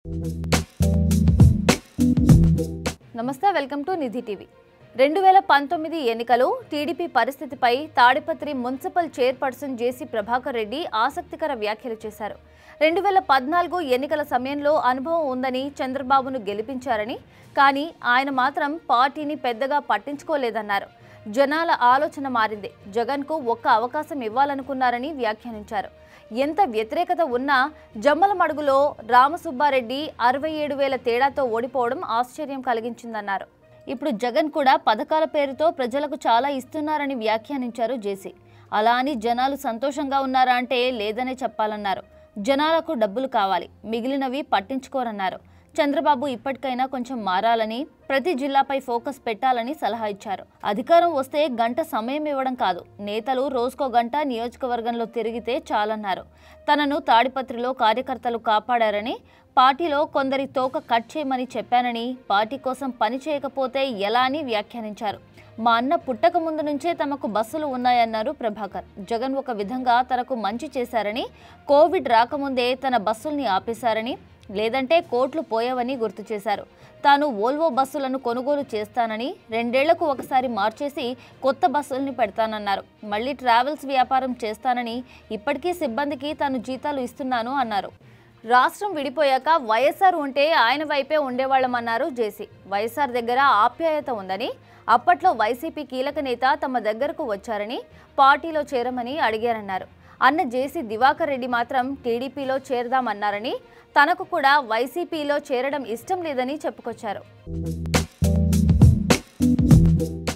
నమస్తే welcome to Nidhi TV రెండు వేల పంతొమ్మిది ఎన్నికలు టీడీపీ పరిస్థితిపై Tadipatri municipal chairperson JC Prabhakar Reddy ఆసక్తికర వ్యాఖ్యలు చేశారు రెండు వేల పద్నాలుగు ఎన్నికల సమయంలో అనుభవం ఉందని చంద్రబాబును గెలిపించారని కానీ ఆయన మాత్రం పార్టీని పెద్దగా పట్టించుకోలేదన్నారు జనాల ఆలోచన మారింది జగన్కు ఒక్క అవకాశం ఇవ్వాలనుకున్నారని వ్యాఖ్యానించారు ఎంత వ్యతిరేకత ఉన్నా జమ్మల మడుగులో రామసుబ్బారెడ్డి అరవై ఏడు వేల తేడాతో ఓడిపోవడం ఆశ్చర్యం కలిగించిందన్నారు ఇప్పుడు జగన్ కూడా పథకాల పేరుతో ప్రజలకు చాలా ఇస్తున్నారని వ్యాఖ్యానించారు జేసీ అలా అని జనాలు సంతోషంగా ఉన్నారా అంటే లేదనే చెప్పాలన్నారు జనాలకు డబ్బులు కావాలి మిగిలినవి పట్టించుకోరన్నారు చంద్రబాబు ఇప్పటికైనా కొంచెం మారాలని ప్రతి జిల్లాపై ఫోకస్ పెట్టాలని సలహా ఇచ్చారు అధికారం వస్తే గంట సమయం ఇవ్వడం కాదు నేతలు రోజుకో గంట నియోజకవర్గంలో తిరిగితే చాలన్నారు తనను తాడిపత్రిలో కార్యకర్తలు కాపాడారని పార్టీలో కొందరి తోక కట్ చేయమని చెప్పానని పార్టీ కోసం పని చేయకపోతే ఎలా అని వ్యాఖ్యానించారు మా అన్న పుట్టక ముందు నుంచే తమకు బస్సులు ఉన్నాయన్నారు ప్రభాకర్ జగన్ ఒక విధంగా తనకు మంచి చేశారని కోవిడ్ రాకముందే తన బస్సుల్ని ఆపేశారని లేదంటే కోట్లు పోయావని గుర్తు చేశారు తాను ఓల్వో బస్సులను కొనుగోలు చేస్తానని రెండేళ్లకు ఒకసారి మార్చేసి కొత్త బస్సుల్ని పెడతానన్నారు మళ్ళీ ట్రావెల్స్ వ్యాపారం చేస్తానని ఇప్పటికీ సిబ్బందికి తాను జీతాలు ఇస్తున్నాను అన్నారు రాష్ట్రం విడిపోయాక వైఎస్ఆర్ ఉంటే ఆయన వైపే ఉండేవాళ్ళమన్నారు జేసీ వైఎస్ఆర్ దగ్గర ఆప్యాయత ఉందని అప్పట్లో వైసీపీ కీలక నేత తమ దగ్గరకు వచ్చారని పార్టీలో చేరమని అడిగారన్నారు అన్న జేసీ దివాకర్ రెడ్డి మాత్రం టీడీపీలో చేరదామన్నారని తనకు కూడా వైసీపీలో చేరడం ఇష్టం లేదని చెప్పుకొచ్చారు